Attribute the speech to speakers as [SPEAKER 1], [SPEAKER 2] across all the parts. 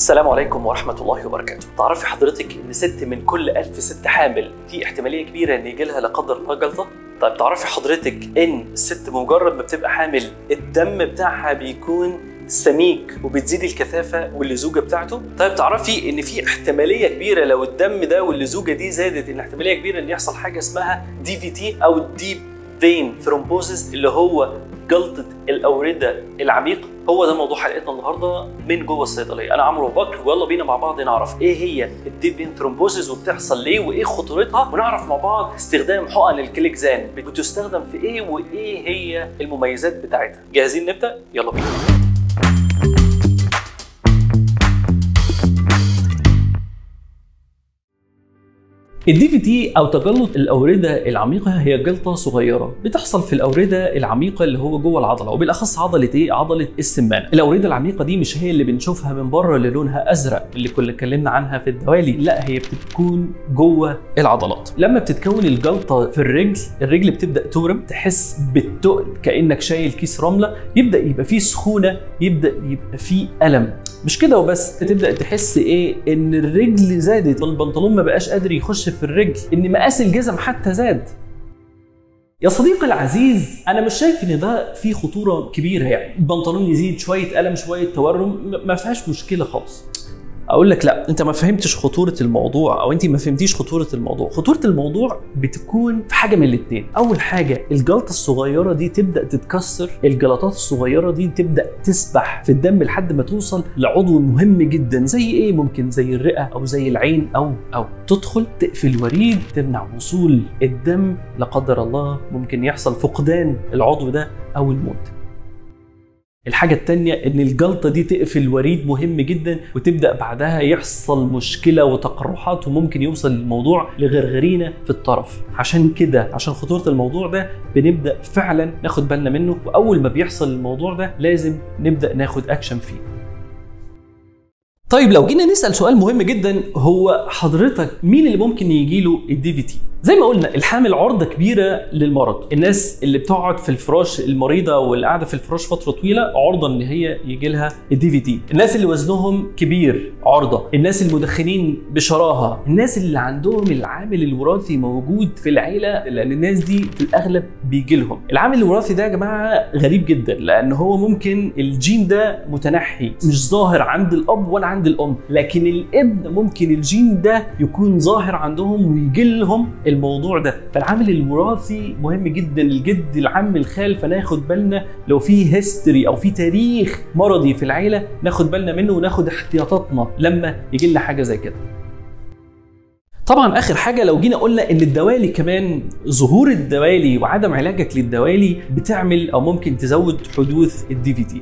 [SPEAKER 1] السلام عليكم ورحمة الله وبركاته. تعرفي حضرتك إن ست من كل ألف ست حامل في احتمالية كبيرة إن يجي لها لا قدر الله جلطة؟ طيب تعرفي حضرتك إن الست مجرد ما بتبقى حامل الدم بتاعها بيكون سميك وبتزيد الكثافة واللزوجة بتاعته طيب تعرفي ان في احتمالية كبيرة لو الدم ده واللزوجة دي زادت ان احتمالية كبيرة ان يحصل حاجة اسمها دي في تي او ديب فين ثرومبوزيس اللي هو جلطة الأوردة العميقة هو ده موضوع حلقتنا النهارده من جوه الصيدليه انا عمرو بكر ويلا بينا مع بعض نعرف ايه هي الديب فين ثرومبوزيس وبتحصل ليه وايه خطورتها ونعرف مع بعض استخدام حقن الكليكزان بتستخدم في ايه وايه هي المميزات بتاعتها جاهزين نبدا يلا بينا الدي في تي او تجلط الاورده العميقه هي جلطه صغيره بتحصل في الاورده العميقه اللي هو جوه العضله وبالاخص عضله ايه عضله السمانه الاورده العميقه دي مش هي اللي بنشوفها من بره اللي لونها ازرق اللي كنا اتكلمنا عنها في الدوالي لا هي بتكون جوه العضلات لما بتتكون الجلطه في الرجل الرجل بتبدا تورم تحس بالتقل كانك شايل كيس رمله يبدا يبقى فيه سخونه يبدا يبقى فيه الم مش كده وبس تبدا تحس ايه ان الرجل زادت البنطلون ما بقاش قادر يخش في الرجل ان مقاس الجزم حتى زاد يا صديقي العزيز انا مش شايف ان ده فيه خطوره كبيره يعني البنطلون يزيد شويه الم شويه تورم ما فيهاش مشكله خالص اقول لك لا انت ما فهمتش خطوره الموضوع او انت ما فهمتيش خطوره الموضوع خطوره الموضوع بتكون في حاجه من الاثنين اول حاجه الجلطه الصغيره دي تبدا تتكسر الجلطات الصغيره دي تبدا تسبح في الدم لحد ما توصل لعضو مهم جدا زي ايه ممكن زي الرئه او زي العين او او تدخل تقفل وريد تمنع وصول الدم لا قدر الله ممكن يحصل فقدان العضو ده او الموت الحاجة التانية إن الجلطة دي تقفل وريد مهم جدا وتبدأ بعدها يحصل مشكلة وتقرحات وممكن يوصل الموضوع لغرغرينة في الطرف عشان كده عشان خطورة الموضوع ده بنبدأ فعلا ناخد بالنا منه وأول ما بيحصل الموضوع ده لازم نبدأ ناخد أكشن فيه طيب لو جينا نسال سؤال مهم جدا هو حضرتك مين اللي ممكن يجي له الدي في تي زي ما قلنا الحامل عرضه كبيره للمرض الناس اللي بتقعد في الفراش المريضه واللي قاعده في الفراش فتره طويله عرضه ان هي يجي لها الدي في تي الناس اللي وزنهم كبير عرضه الناس المدخنين بشراهه الناس اللي عندهم العامل الوراثي موجود في العيله لان الناس دي في الاغلب بيجي لهم العامل الوراثي ده يا جماعه غريب جدا لان هو ممكن الجين ده متنحي مش ظاهر عند الاب ولا عند الام لكن الابن ممكن الجين ده يكون ظاهر عندهم ويجي لهم الموضوع ده فالعامل الوراثي مهم جدا الجد العم الخال فناخد بالنا لو في هيستوري او في تاريخ مرضي في العيله ناخد بالنا منه وناخد احتياطاتنا لما يجي لنا حاجه زي كده طبعا اخر حاجه لو جينا قلنا ان الدوالي كمان ظهور الدوالي وعدم علاجك للدوالي بتعمل او ممكن تزود حدوث الدي في تي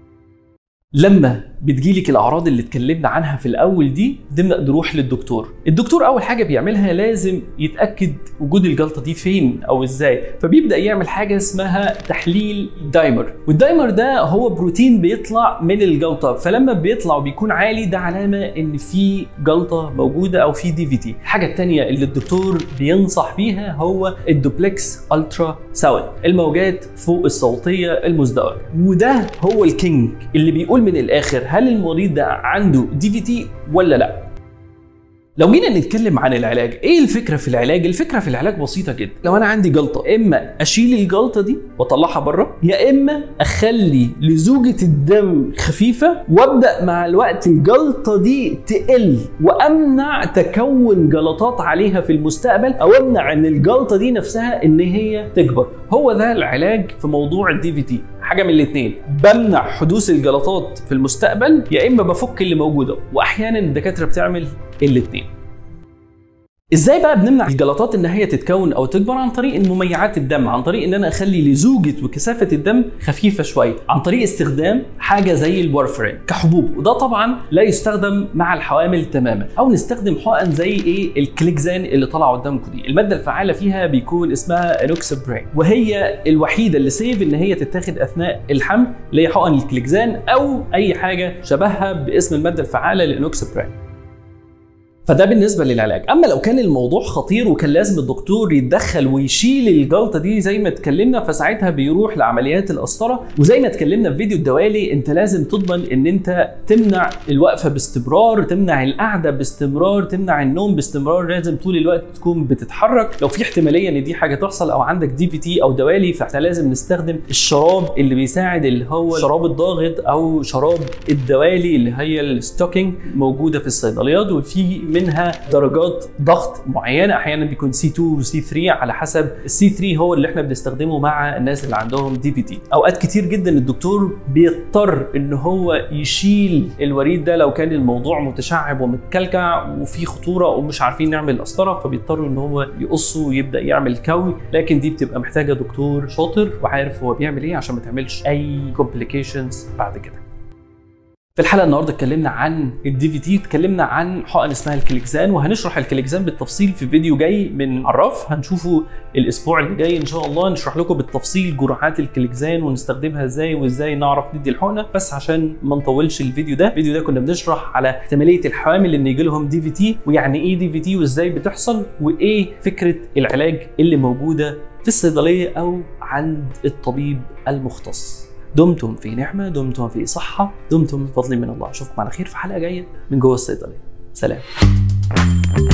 [SPEAKER 1] لما بتجيلك الاعراض اللي اتكلمنا عنها في الاول دي بنبدا نروح للدكتور الدكتور اول حاجه بيعملها لازم يتاكد وجود الجلطه دي فين او ازاي فبيبدا يعمل حاجه اسمها تحليل دايمر والدايمر ده هو بروتين بيطلع من الجلطه فلما بيطلع وبيكون عالي ده علامه ان في جلطه موجوده او في دي في تي الحاجه الثانيه اللي الدكتور بينصح بيها هو الدوبلكس الترا ساوند الموجات فوق الصوتيه المزدوجه وده هو الكينج اللي بيقول من الاخر هل المريض ده عنده دي في تي ولا لا لو جينا نتكلم عن العلاج ايه الفكره في العلاج الفكره في العلاج بسيطه جدا لو انا عندي جلطه اما اشيل الجلطه دي واطلعها بره يا اما اخلي لزوجه الدم خفيفه وابدا مع الوقت الجلطه دي تقل وامنع تكون جلطات عليها في المستقبل او امنع ان الجلطه دي نفسها ان هي تكبر هو ده العلاج في موضوع الدي في تي حاجه من الاثنين بمنع حدوث الجلطات في المستقبل يا اما بفك اللي موجوده واحيانا الدكاتره بتعمل الاثنين ازاي بقى بنمنع الجلطات ان هي تتكون او تكبر عن طريق المميعات الدم عن طريق ان انا اخلي لزوجه وكثافه الدم خفيفه شويه عن طريق استخدام حاجه زي الورفرين كحبوب وده طبعا لا يستخدم مع الحوامل تماما او نستخدم حقن زي ايه الكليكزان اللي طلع قدامكم دي الماده الفعاله فيها بيكون اسمها انوكسبرين وهي الوحيده اللي سيف ان هي تتاخد اثناء الحمل اللي هي حقن الكليكزان او اي حاجه شبهها باسم الماده الفعاله لانوكسبرين فده بالنسبه للعلاج اما لو كان الموضوع خطير وكان لازم الدكتور يتدخل ويشيل الجلطه دي زي ما اتكلمنا فساعتها بيروح لعمليات القسطره وزي ما اتكلمنا في فيديو الدوالي انت لازم تضمن ان انت تمنع الوقفه باستمرار تمنع القعده باستمرار تمنع النوم باستمرار لازم طول الوقت تكون بتتحرك لو في احتماليه ان دي حاجه تحصل او عندك دي في تي او دوالي فاحنا لازم نستخدم الشراب اللي بيساعد اللي هو الشراب الضاغط او شراب الدوالي اللي هي الستوكينج موجوده في الصيدليات وفي منها درجات ضغط معينه احيانا بيكون سي 2 وسي 3 على حسب السي 3 هو اللي احنا بنستخدمه مع الناس اللي عندهم دي في تي اوقات كتير جدا الدكتور بيضطر ان هو يشيل الوريد ده لو كان الموضوع متشعب ومتكلكع وفي خطوره ومش عارفين نعمل قسطره فبيضطروا ان هو يقصه ويبدا يعمل كوي لكن دي بتبقى محتاجه دكتور شاطر وعارف هو بيعمل ايه عشان ما تعملش اي كومبليكيشنز بعد كده في الحلقه النهارده اتكلمنا عن الدي في تي اتكلمنا عن حقن اسمها الكليكزان وهنشرح الكليكزان بالتفصيل في فيديو جاي من عراف هنشوفه الاسبوع اللي جاي ان شاء الله نشرح لكم بالتفصيل جرعات الكليكزان ونستخدمها ازاي وازاي نعرف ندي الحقنه بس عشان ما نطولش الفيديو ده الفيديو ده كنا بنشرح على احتماليه الحوامل ان يجي لهم دي في تي ويعني ايه دي في تي وازاي بتحصل وايه فكره العلاج اللي موجوده في الصيدليه او عند الطبيب المختص دمتم في نعمه دمتم في صحه دمتم بفضل من الله اشوفكم على خير في حلقه جايه من جوه الصيدليه سلام